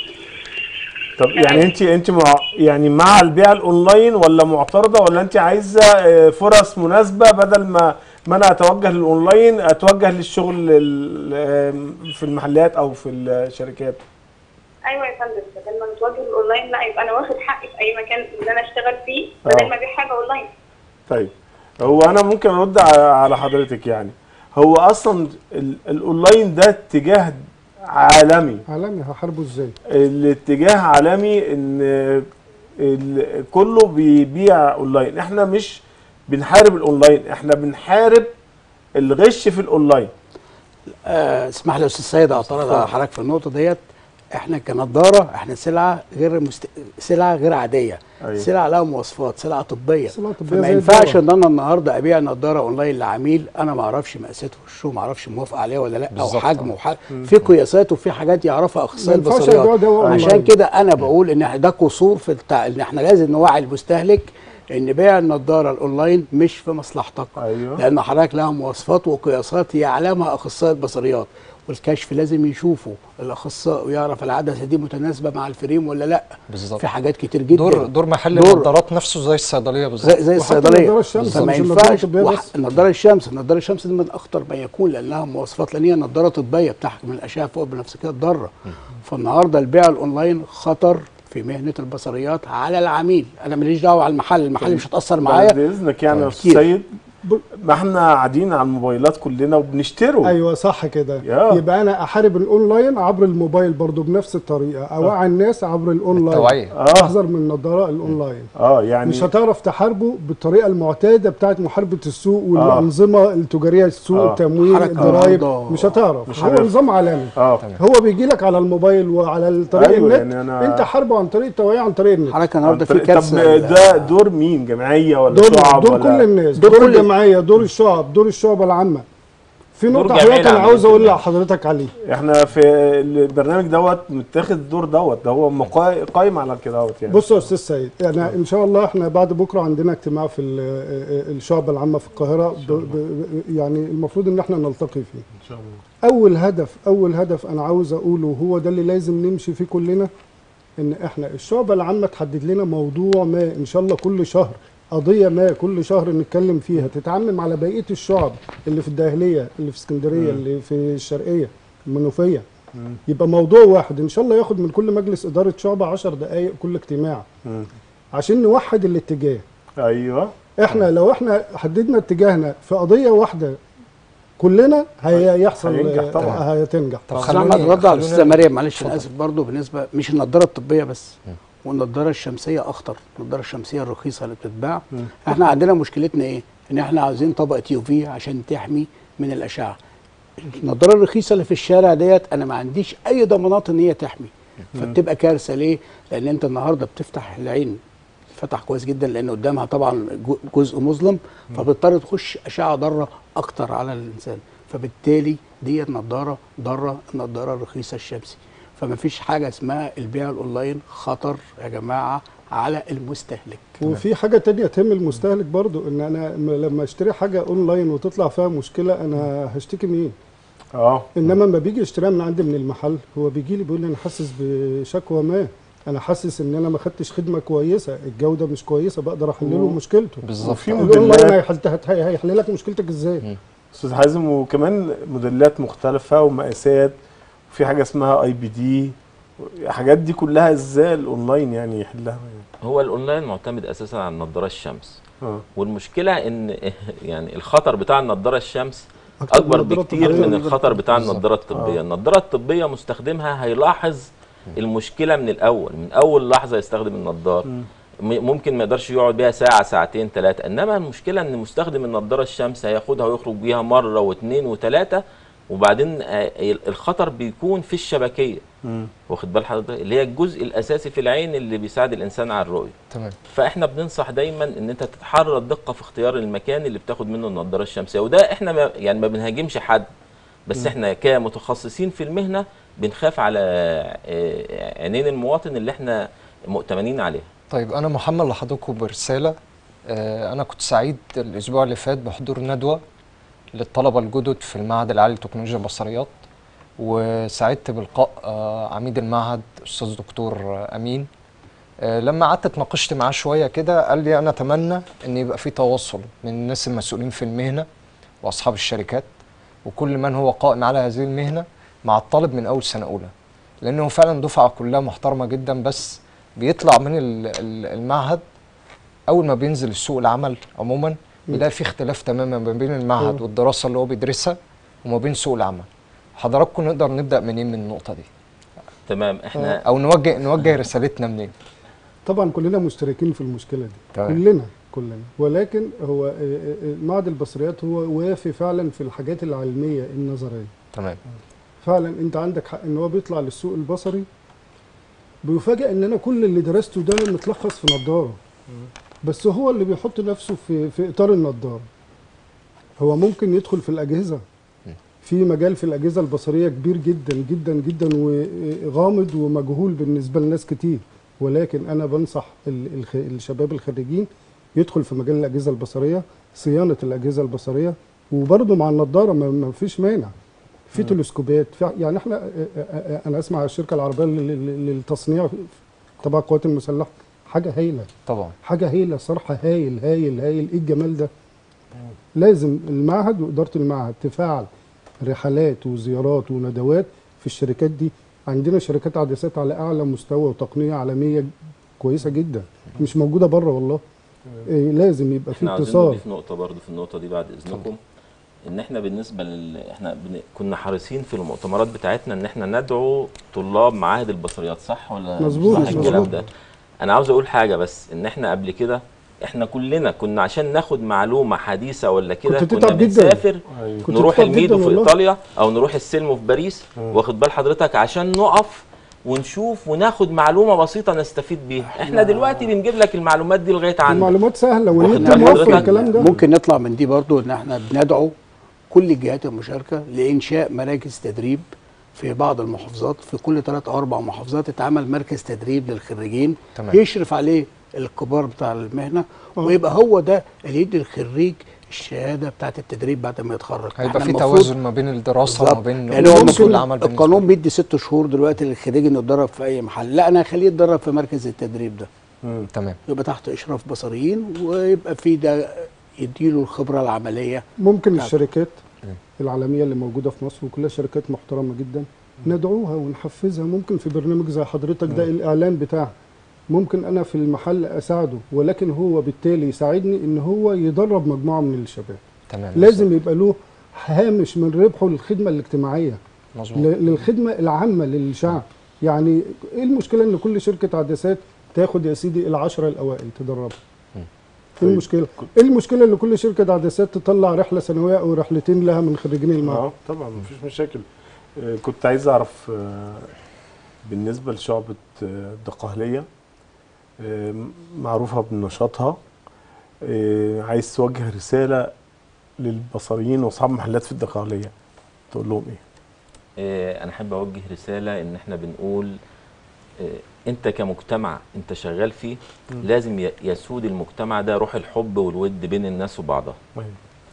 طب يعني انت انت مع يعني مع البيع الاونلاين ولا معترضه ولا انت عايزه آه، فرص مناسبه بدل ما ما انا اتوجه للاونلاين اتوجه للشغل ال- آه، في المحلات او في الشركات ايوه يا فندم بدل ما نتوجه الاونلاين لا يبقى انا واخد حقي في اي مكان اللي انا اشتغل فيه بدل ما ابيع حاجه اونلاين طيب هو انا ممكن ارد على- على حضرتك يعني هو اصلا ال- الاونلاين ده اتجاه عالمي عالمي هحاربه ازاي الاتجاه عالمي ان ال- كله بيبيع اونلاين احنا مش بنحارب الاونلاين احنا بنحارب الغش في الاونلاين آه، اسمح لي يا استاذ سيد اعترض على حضرتك في النقطه ديت احنا كنضاره احنا سلعه غير مست... سلعه غير عاديه أيوة. سلعه لها مواصفات سلعه طبيه سلعة طبية فما زي ينفعش الدواء. ان انا النهارده ابيع نضاره اونلاين لعميل انا ما اعرفش مقاساته وشه ما اعرفش موافق عليه ولا لا او بالظبط. حجمه وح... في قياسات وفي حاجات يعرفها اخصائي ما ينفعش أبيع البصريات دواء عشان أونلاين. كده انا بقول ان إحنا ده قصور في التع... ان احنا لازم نوعي المستهلك ان بيع النضاره الاونلاين مش في مصلحتك أيوة. لان حضرتك لها مواصفات وقياسات يعلمها اخصائي البصريات والكشف لازم يشوفه الاخصائي ويعرف العدسه دي متناسبه مع الفريم ولا لا بالظبط في حاجات كتير جدا دور دور محل دور- النظارات نفسه زي الصيدليه بالظبط زي, زي وحتى الصيدليه نضارة الشمس، فما مش النضارة ينفعش الطبية وح- بس. النضاره الشمس النضاره الشمس دي من اخطر ما يكون لانها مواصفات لان هي نضاره طبيه بتحكم الاشعه فوق بنفسجيه الضاره فالنهارده البيع الاونلاين خطر في مهنه البصريات على العميل انا ماليش دعوه على المحل المحل مش هتاثر معايا بعد اذنك يعني يا كتير. استاذ سيد ما احنا قاعدين على الموبايلات كلنا وبنشتروا ايوه صح كده يا. يبقى انا احارب الاونلاين عبر الموبايل برضو بنفس الطريقه اوعي الناس عبر الاونلاين التوعيه اه احذر من النظاره الاونلاين اه يعني مش هتعرف تحاربه بالطريقه المعتاده بتاعت محاربه السوق والانظمه التجاريه السوق آه. التمويل حركة الضرايب النهاردة مش هتعرف مش هو هنعرف. نظام عالمي اه هو بيجي لك على الموبايل وعلى طريق أيوة، النت يعني أنا- انت حاربه عن طريق التوعيه عن طريق النت حركه النهارده في طب كارثه ده دور مين جمعيه ولا دول شعب دول ولا كل الناس دول دور كل- الجمعيه دور الشعب دور الشعب العامه في دور نقطه جميع حضرتك انا العاملين عاوز في اقول المهنة. لحضرتك عليه احنا في البرنامج دوت متاخد الدور دوت ده هو مقا- قايم على كده دوت يعني بص يا استاذ سيد انا ان شاء الله احنا بعد بكره عندنا اجتماع في ال- الشعب العامه في القاهره ب ب يعني المفروض ان احنا نلتقي فيه ان شاء الله اول هدف اول هدف انا عاوز اقوله هو ده اللي لازم نمشي فيه كلنا ان احنا الشعب العامه تحدد لنا موضوع ما ان شاء الله كل شهر قضيه ما كل شهر نتكلم فيها تتعمم على بقيه الشعب اللي في الداهليه اللي في اسكندريه اللي في الشرقيه المنوفيه يبقى موضوع واحد ان شاء الله ياخد من كل مجلس اداره شعبه 10 دقائق كل اجتماع مم. عشان نوحد الاتجاه ايوه احنا لو احنا حددنا اتجاهنا في قضيه واحده كلنا هيحصل هينجح طبعا. هتنجح طب بس انا خلوني اترد على الاستاذه خلوني مريم معلش انا اسف برضه بالنسبه مش النضاره الطبيه بس والنضاره الشمسيه اخطر النضاره الشمسيه الرخيصه اللي بتتباع احنا عندنا مشكلتنا ايه ان احنا عاوزين طبقه يو في عشان تحمي من الاشعه النضاره الرخيصه اللي في الشارع ديت انا ما عنديش اي ضمانات ان هي تحمي فبتبقى كارثه ليه لان انت النهارده بتفتح العين فتح كويس جدا لان قدامها طبعا جو- جزء مظلم فبتضطر تخش اشعه ضاره اكتر على الانسان فبالتالي ديت نضاره ضاره النضاره الرخيصه الشمسي فما فيش حاجه اسمها البيع الاونلاين خطر يا جماعه على المستهلك وفي حاجه تانية تهم المستهلك برضو ان انا م- لما اشتري حاجه اونلاين وتطلع فيها مشكله انا هشتكي مين اه انما لما بيجي يشتريها من عندي من المحل هو بيجي لي بيقول لي انا حاسس بشكوى ما انا حاسس ان انا ما خدتش خدمه كويسه الجوده مش كويسه بقدر احل له مشكلته بالظبط وفي الاونلاين موديلات هيحل هت- هيحل لك مشكلتك ازاي استاذ حازم وكمان موديلات مختلفه ومقاسات وفي حاجه اسمها اي بي دي الحاجات دي كلها ازاي الاونلاين يعني يحلها هو الاونلاين معتمد اساسا على نظاره الشمس اه والمشكله ان يعني الخطر بتاع النضاره الشمس أكتر اكبر من النضارة بكتير الطبية. من الخطر بتاع بالظبط. النضاره الطبيه النضاره الطبيه مستخدمها هيلاحظ المشكله من الاول من اول لحظه يستخدم النضاره م- ممكن ما يقدرش يقعد بيها ساعه ساعتين ثلاثه انما المشكله ان مستخدم النضاره الشمس هياخدها ويخرج بيها مره واثنين وثلاثه وبعدين آه، الخطر بيكون في الشبكيه مم. واخد بال حضرتك اللي هي الجزء الاساسي في العين اللي بيساعد الانسان على الرؤيه تمام فاحنا بننصح دايما ان انت تتحرى الدقه في اختيار المكان اللي بتاخد منه النضاره الشمسيه وده احنا ما يعني ما بنهاجمش حد بس احنا كمتخصصين في المهنه بنخاف على آه، عينين المواطن اللي احنا مؤتمنين عليها طيب انا محمل لحضراتكم برساله آه، انا كنت سعيد الاسبوع اللي فات بحضور ندوه للطلبه الجدد في المعهد العالي لتكنولوجيا البصريات وسعدت بلقاء آه، عميد المعهد استاذ دكتور آه، امين آه، لما قعدت اتناقشت معاه شويه كده قال لي انا اتمنى ان يبقى في تواصل من الناس المسؤولين في المهنه واصحاب الشركات وكل من هو قائم على هذه المهنه مع الطالب من اول سنه اولى لانه فعلا دفعه كلها محترمه جدا بس بيطلع من ال- ال- المعهد اول ما بينزل السوق العمل عموما بيلاقي في اختلاف تماما ما بين المعهد مم. والدراسه اللي هو بيدرسها وما بين سوق العمل حضراتكم نقدر نبدا منين من النقطه دي تمام احنا او نوجه نوجه رسالتنا منين طبعا كلنا مشتركين في المشكله دي تمام. كلنا كلنا ولكن هو آه، آه، معهد البصريات هو وافي فعلا في الحاجات العلميه النظريه تمام فعلا انت عندك حق ان هو بيطلع للسوق البصري بيفاجئ ان انا كل اللي درسته ده متلخص في نظاره بس هو اللي بيحط نفسه في في اطار النظاره هو ممكن يدخل في الاجهزه في مجال في الاجهزه البصريه كبير جدا جدا جدا وغامض ومجهول بالنسبه لناس كتير ولكن انا بنصح ال- الخ- الشباب الخريجين يدخل في مجال الاجهزه البصريه صيانه الاجهزه البصريه وبرضه مع النظاره ما ما فيش مانع في تلسكوبات في يعني احنا آه، آه، آه، انا اسمع الشركه العربيه لل- لل- للتصنيع تبع القوات المسلحه حاجه هايله طبعا حاجه هايله صراحه هايل هايل هايل ايه الجمال ده لازم المعهد واداره المعهد تفعل رحلات وزيارات وندوات في الشركات دي عندنا شركات عدسات على اعلى مستوى وتقنيه عالميه كويسه جدا مش موجوده بره والله إيه لازم يبقى في احنا عايزين اتصال نضيف نقطة برضو في النقطة دي بعد إذنكم إن احنا بالنسبة لل احنا بن... كنا حريصين في المؤتمرات بتاعتنا إن احنا ندعو طلاب معاهد البصريات صح ولا مش مظبوط، صح مظبوط. الكلام ده؟ أنا عاوز أقول حاجة بس إن احنا قبل كده احنا كلنا كنا عشان ناخد معلومة حديثة ولا كده كنت كنا تتعب جدا. بنسافر أيوة. كنت نروح تتعب الميدو جدا في والله. إيطاليا أو نروح السلمو في باريس واخد بال حضرتك عشان نقف ونشوف وناخد معلومة بسيطة نستفيد بيها احنا دلوقتي بنجيب لك المعلومات دي لغاية عندك المعلومات سهله واخد والنت بال موفر حضرتك؟ الكلام ده ممكن نطلع من دي برضو ان احنا بندعو كل الجهات المشاركه لانشاء مراكز تدريب في بعض المحافظات في كل ثلاث او اربع محافظات اتعمل مركز تدريب للخريجين تمام. يشرف عليه الكبار بتاع المهنه ويبقى هو ده اللي يدي الخريج الشهاده بتاعت التدريب بعد ما يتخرج هيبقى إحنا في المفروض- توازن ما بين الدراسه وما بالظبط. بين يعني هو سوق المفروض العمل بالنسبة القانون له. بيدي ست شهور دلوقتي للخريج انه يتدرب في اي محل لا انا هخليه يتدرب في مركز التدريب ده مم. تمام يبقى تحت اشراف بصريين ويبقى في ده يديله الخبره العمليه ممكن بتاعته. الشركات العالميه اللي موجوده في مصر وكلها شركات محترمه جدا ندعوها ونحفزها ممكن في برنامج زي حضرتك ده الاعلان بتاعه ممكن انا في المحل اساعده ولكن هو بالتالي يساعدني ان هو يدرب مجموعه من الشباب تمام لازم يبقى له هامش من ربحه للخدمه الاجتماعيه مظبوط ل- للخدمه العامه للشعب يعني ايه المشكله ان كل شركه عدسات تاخد يا سيدي العشرة الاوائل تدربها ايه المشكله ايه المشكله ان كل شركه عدسات تطلع رحله سنويه او رحلتين لها من خريجين المعهد اه طبعا مفيش مشاكل آه، كنت عايز اعرف آه، بالنسبه لشعبه آه، الدقهليه آه، معروفه بنشاطها آه، عايز توجه رساله للبصريين واصحاب محلات في الدقهليه تقول لهم ايه؟ آه، انا احب اوجه رساله ان احنا بنقول آه، انت كمجتمع انت شغال فيه لازم ي- يسود المجتمع ده روح الحب والود بين الناس وبعضها أيوة.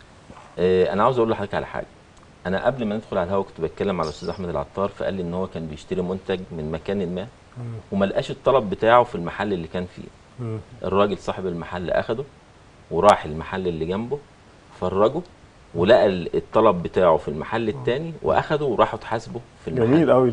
آه، انا عاوز اقول لحضرتك على حاجه انا قبل ما ندخل على الهوا كنت بتكلم مع الاستاذ احمد العطار فقال لي ان هو كان بيشتري منتج من مكان ما وما لقاش الطلب بتاعه في المحل اللي كان فيه مم. الراجل صاحب المحل اخده وراح المحل اللي جنبه فرجه ولقى ال- الطلب بتاعه في المحل التاني واخده وراحوا تحاسبه في المحل جميل قوي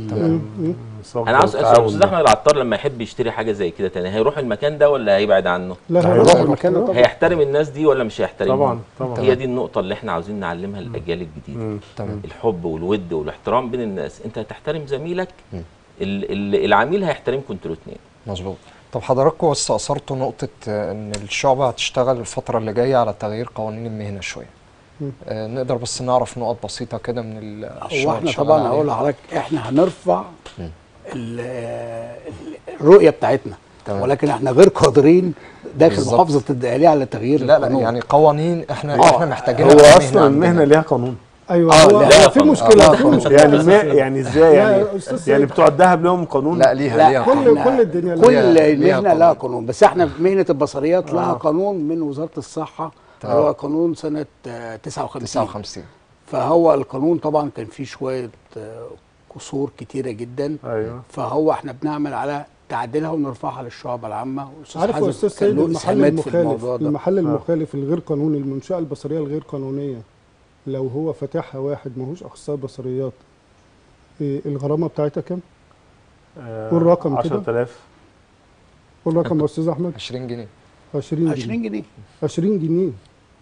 انا عاوز اسال الاستاذ احمد العطار لما يحب يشتري حاجه زي كده تاني هيروح المكان ده ولا هيبعد عنه لا هيروح هيروح المكان ده طبعا. هيحترم الناس دي ولا مش هيحترمهم طبعا طبعا هي دي النقطه اللي احنا عاوزين نعلمها للاجيال الجديده مم. تمام الحب والود والاحترام بين الناس انت هتحترم زميلك مم. ال- ال- العميل هيحترمكم انتوا الاثنين مظبوط طب حضراتكم استأثرتوا نقطة آه، إن الشعبة هتشتغل الفترة اللي جاية على تغيير قوانين المهنة شوية. مم. آه نقدر بس نعرف نقط بسيطة كده من ال- هو الشغل احنا اللي شغال طبعا عليه. هقول لحضرتك احنا هنرفع مم. ال- ال- الرؤيه بتاعتنا تمام. ولكن احنا غير قادرين داخل بالظبط. محافظه الدقهليه على تغيير لا لا القانون. يعني قوانين احنا آه، احنا محتاجينها هو في اصلا المهنه عندنا. ليها قانون ايوه آه، هو لا، لا هو في طبعاً. مشكله آه، في طبعاً. مشكله يعني ما يعني ازاي لا، يعني يا أستاذ يعني سيد. بتوع الذهب لهم قانون لا ليها لا، ليها كل قانون. كل الدنيا كل ليها- ليها مهنه لها قانون. قانون بس احنا مهنه البصريات لها آه. قانون من وزاره الصحه اللي هو قانون سنه آه، 59 59 فهو القانون طبعا كان فيه شويه آه، قصور كتيره جدا ايوه فهو احنا بنعمل على تعديلها ونرفعها للشعب العامه والأستاذ عارف يا حازم استاذ كان سيد له المحل إسهامات في المخالف الموضوع ده المحل المخالف الغير قانوني المنشاه البصريه الغير قانونيه لو هو فاتحها واحد ماهوش اخصائي بصريات إيه الغرامه بتاعتها كام؟ آه، قول رقم كده. 10000 قول رقم يا استاذ احمد 20 جنيه 20 جنيه 20 جنيه 20 جنيه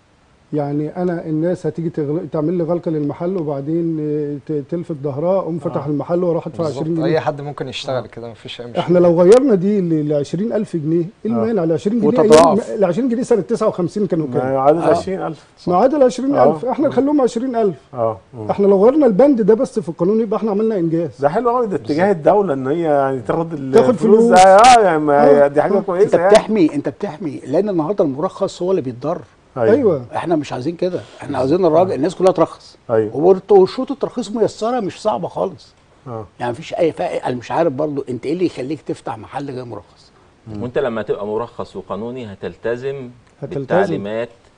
يعني انا الناس هتيجي تغل... تعمل لي غلقه للمحل وبعدين آه، ت- تلفت ظهرها اقوم فتح المحل واروح ادفع 20 بالظبط جنيه اي حد ممكن يشتغل كده مفيش اي مشكلة احنا لو غيرنا دي ل 20000 جنيه ايه آه. المانع ال 20 جنيه وتضاعف. ال 20 جنيه سنه 59 كانوا ما كام؟ يعادل آه. 20000 معادل 20000 آه. احنا نخليهم 20000 اه مم. احنا لو غيرنا البند ده بس في القانون يبقى احنا عملنا انجاز ده حلو قوي ده اتجاه الدوله ان هي يعني تاخد ال- تاخد الفلوس فلوس. ده اه يعني ما- آه. دي حاجه آه. انت كويسه يعني بتحمي انت بتحمي لان النهارده المرخص هو اللي بيتضر ايوه احنا مش عايزين كده احنا عايزين الراجل الناس كلها ترخص ايوه وبرضه وشروط الترخيص ميسره مش صعبه خالص اه يعني مفيش اي فرق انا مش عارف برضه انت ايه اللي يخليك تفتح محل غير مرخص وانت لما تبقى مرخص وقانوني هتلتزم هتلتزم. بالتعليمات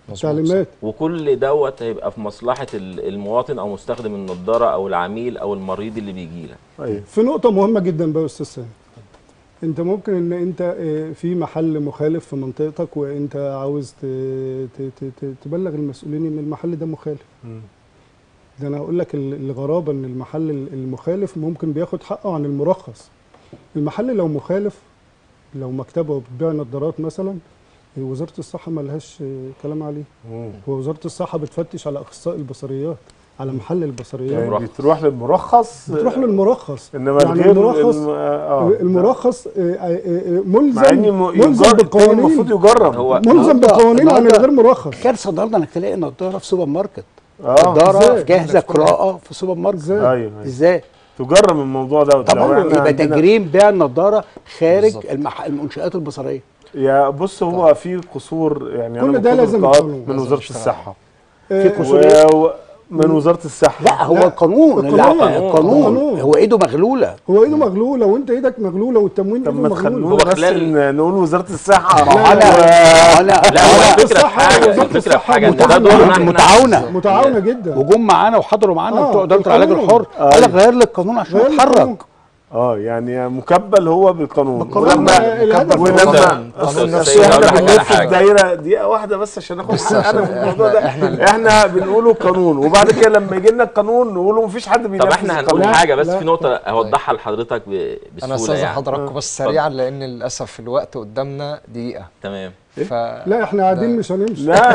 تعليمات وكل دوت هيبقى في مصلحه ال- المواطن او مستخدم النضاره او العميل او المريض اللي بيجي لك ايوه في نقطة مهمة جدا بقى يا أستاذ سامي أنت ممكن إن أنت آه، في محل مخالف في منطقتك وأنت عاوز ت- ت- ت- ت- تبلغ المسؤولين إن المحل ده مخالف مم. ده أنا هقول لك ال- الغرابة إن المحل ال- المخالف ممكن بياخد حقه عن المرخص المحل لو مخالف لو مكتبه بتبيع نظارات مثلا آه، وزارة الصحة ملهاش آه، كلام عليه مم. ووزارة الصحة بتفتش على أخصائي البصريات على محل البصريات يعني مرخص. بتروح للمرخص بتروح للمرخص انما يعني الغير المرخص الم- آه. المرخص آه، آه، آه، ملزم مع اني م- ملزم يجر- التاني المفروض بالقوانين يجرب هو ملزم النهاردة- بالقوانين عن النهاردة الغير مرخص كارثه النهارده انك تلاقي نضاره في سوبر ماركت اه نضاره إزاي؟ جاهزه قراءه في سوبر ماركت ازاي ايوه أيوة. ازاي تجرب الموضوع ده طبعا يبقى تجريم بيع النضاره خارج بالظبط. المح... المنشات البصريه يا بص هو في قصور يعني كل أنا ده باخد لازم لقاءات القانون. من لازم وزاره يشتغل. الصحه آه، في قصور. و... و- من وزاره الصحه لا هو لا، القانون لا القانون. القانون القانون. هو ايده مغلوله هو ايده مغلوله وانت ايدك مغلوله والتموين طب ايده ما مغلوله تخلونا هو بس خلال- ن- نقول وزاره الصحه ما هو انا انا لا هو وزارة الفكره في الصحة- حاجه وزارة الفكره في الصحة حاجه ان ده متعاونة- دورنا احنا متعاونة. متعاونه جدا وجم معانا وحضروا معانا آه، بتوع اداره العلاج القانون. الحر آه. قال لك غير لي القانون عشان غير القانون. اتحرك اه يعني مكبل هو بالقانون بالقانون. ولما آه، الهدف ولما قانون أصل نفسه احنا أقول لك على بنلف حاجة. الدايره دقيقه واحده بس عشان اخد بس حقنا عشان في الموضوع ده إحنا- احنا بنقوله قانون وبعد كده لما يجي لنا القانون نقوله مفيش حد بينفذ طب احنا هنقول القانون. حاجه بس لا. في نقطه اوضحها لحضرتك ب- انا بسهوله استاذن يعني حضراتكم بس سريعا لان للاسف الوقت قدامنا دقيقه تمام ف لا احنا قاعدين مش هنمشي لا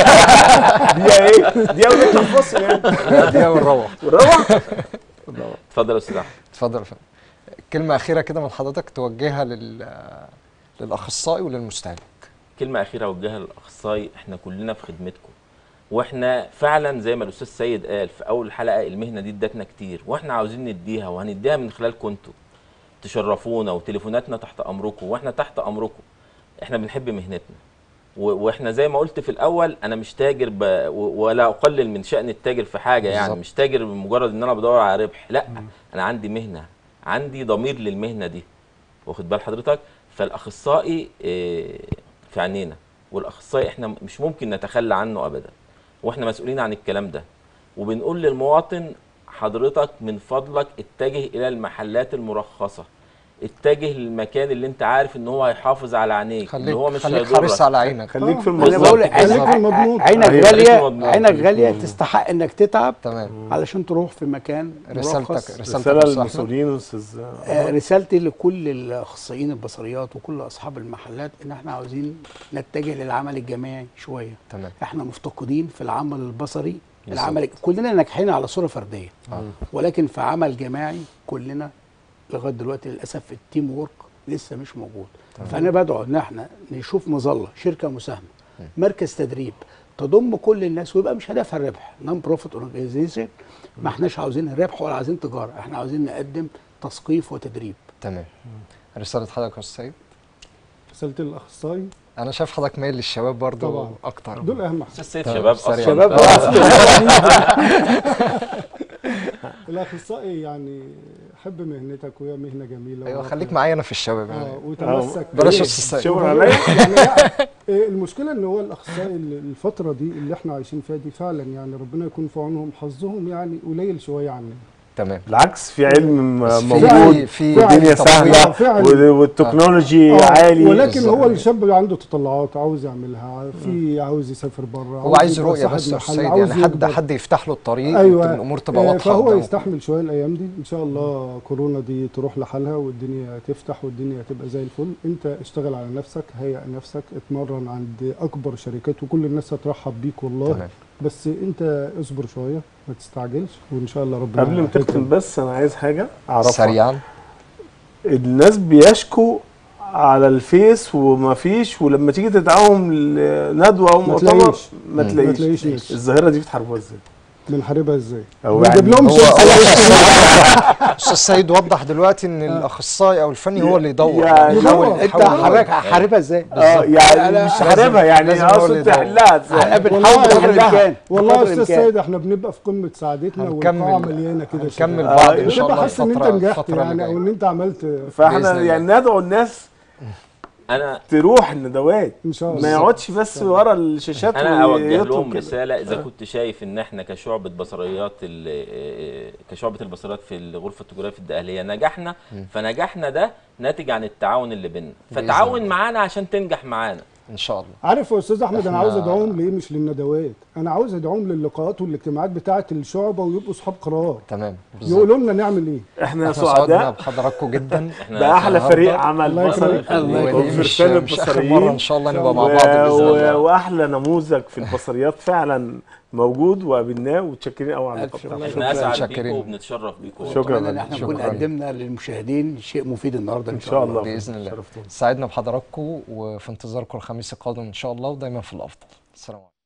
دي ايه دي اولاد الفصل يعني دقيقه ونروح روح اتفضل يا استاذ احمد اتفضل يا فندم كلمه اخيره كده من حضرتك توجهها لل للاخصائي وللمستهلك كلمه اخيره اوجهها للاخصائي احنا كلنا في خدمتكم واحنا فعلا زي ما الاستاذ سيد قال في اول حلقه المهنه دي ادتنا كتير واحنا عاوزين نديها وهنديها من خلالكم انتوا تشرفونا وتليفوناتنا تحت امركم واحنا تحت امركم احنا بنحب مهنتنا و- واحنا زي ما قلت في الاول انا مش تاجر ب... و- ولا اقلل من شان التاجر في حاجه يعني بالظبط. مش تاجر بمجرد ان انا بدور على ربح لا انا عندي مهنه عندي ضمير للمهنه دي واخد بال حضرتك فالاخصائي آه، في عينينا والاخصائي احنا مش ممكن نتخلى عنه ابدا واحنا مسؤولين عن الكلام ده وبنقول للمواطن حضرتك من فضلك اتجه الى المحلات المرخصه اتجه للمكان اللي انت عارف ان هو هيحافظ على عينيك اللي هو خليك مش خليك هيضرك. حريص على عينك خليك في انا المظبوط بقول بالظبط. خليك في المضمون. عينك أيوة. خليك غاليه مضمون. عينك غاليه تستحق انك تتعب تمام علشان تروح في مكان رسالتك مرخص رسالتك رساله يا أستاذ أحمد. للمسؤولين استاذ آه، رسالتي لكل الاخصائيين البصريات وكل اصحاب المحلات ان احنا عاوزين نتجه للعمل الجماعي شويه تمام احنا مفتقدين في العمل البصري بالظبط. العمل كلنا ناجحين على صوره فرديه ولكن في عمل جماعي كلنا لغايه دلوقتي للاسف التيم وورك لسه مش موجود فانا بدعو ان احنا نشوف مظله شركه مساهمه مركز تدريب تضم كل الناس ويبقى مش هدفها الربح نون بروفيت اورجانيزيشن ما احناش عاوزين الربح ولا عايزين تجاره احنا عاوزين نقدم تثقيف وتدريب تمام رساله حضرتك يا استاذ سيد رساله الاخصائي انا شايف حضرتك مايل للشباب برضو طبعا. اكتر دول اهم حاجه استاذ سيد تمام. شباب سريع. اصلا شباب الاخصائي يعني حب مهنتك وهي مهنه جميله ايوه و- خليك معايا انا في الشباب اه يعني وتمسك بلاش بيه. أستاذ سيد. شكرا عليا يعني لا إيه المشكله ان هو الاخصائي اللي- الفتره دي اللي احنا عايشين فيها دي فعلا يعني ربنا يكون في عونهم حظهم يعني قليل شويه عننا تمام بالعكس في علم بس في- موجود في والدنيا تطوير. سهله فعلا. وال- والتكنولوجي آه، عالي ولكن بالظبط. هو الشاب اللي عنده تطلعات عاوز يعملها في عاوز يسافر بره هو عايز يبقى رؤيه صاحب بس يا محل، أستاذ سيد عاوز يعني حد يكبر. حد يفتح له الطريق ايوه يمكن الامور تبقى آه، واضحه فهو قدامه. يستحمل شويه الايام دي ان شاء الله كورونا دي تروح لحالها والدنيا تفتح والدنيا تبقى زي الفل انت اشتغل على نفسك هيئ نفسك اتمرن عند اكبر شركات وكل الناس هترحب بيك والله تمام بس انت اصبر شويه ما تستعجلش وان شاء الله ربنا قبل ما هيكرم. تختم بس انا عايز حاجه اعرفها سريعا الناس بيشكوا على الفيس وما فيش ولما تيجي تدعوهم لندوه او ما مؤتمر تلاقيش. ما مم. ما تلاقيش تلاقيش ناس الظاهره دي بتحاربوها ازاي؟ بنحاربها ازاي أو بنجيب يعني لهم هو شركة استاذ سيد وضح دلوقتي ان الاخصائي او الفني هو اللي يدور يعني يحاول يدور. انت يحاول- حضرتك حاربها ازاي؟ اه يعني لا، مش لازم- حاربها يعني لازم هو اللي اقصد يدور. تحلها ازاي؟ احنا بنحاول والله بقدر والله- الامكان والله يا بقدر استاذ الإمكان. سيد احنا بنبقى في قمه سعادتنا والقاعه هنكمل مليانه كده هنكمل شباب. بعض ان شاء بتبقى الله حاسس ان انت الفتره نجحت الفتره اللي يعني او جايه ان انت عملت فاحنا بإذن الله. يعني ندعو الناس انا تروح الندوات ان شاء الله ما يقعدش بس ورا الشاشات انا اوجه ويطلب لهم كده. رساله اذا كنت شايف ان احنا كشعبه بصريات ال- آه، كشعبه البصريات في الغرفه التجاريه في الدقهليه نجحنا فنجاحنا ده ناتج عن التعاون اللي بيننا بإذن فتعاون الله. معانا عشان تنجح معانا ان شاء الله عارف يا استاذ احمد انا إحنا- عاوز ادعوهم ليه مش للندوات انا عاوز ادعوهم للقاءات والاجتماعات بتاعه الشعبه ويبقوا اصحاب قرار تمام بالظبط يقولوا لنا نعمل ايه احنا احنا سعدنا سعداء بحضراتكم جدا احنا ده احلى النهاردة فريق عمل الله بصري يخليك. الله يخليك. ودي مش, وفرسان مش اخر البصريين مره ان شاء الله نبقى مع و- بعض باذن و- الله واحلى نموذج في البصريات فعلا موجود وقابلناه ومتشكرين قوي على ألف اللقاء شكر. بتاعكم. احنا اسعد شاكرين. بيكم وبنتشرف بيكم شكرا اتمنى ان لك. احنا نكون شكراً. قدمنا للمشاهدين شيء مفيد النهارده ان شاء الله باذن الله شرفتونا. سعدنا بحضراتكم وفي انتظاركم الخميس القادم ان شاء الله ودايما في الافضل السلام عليكم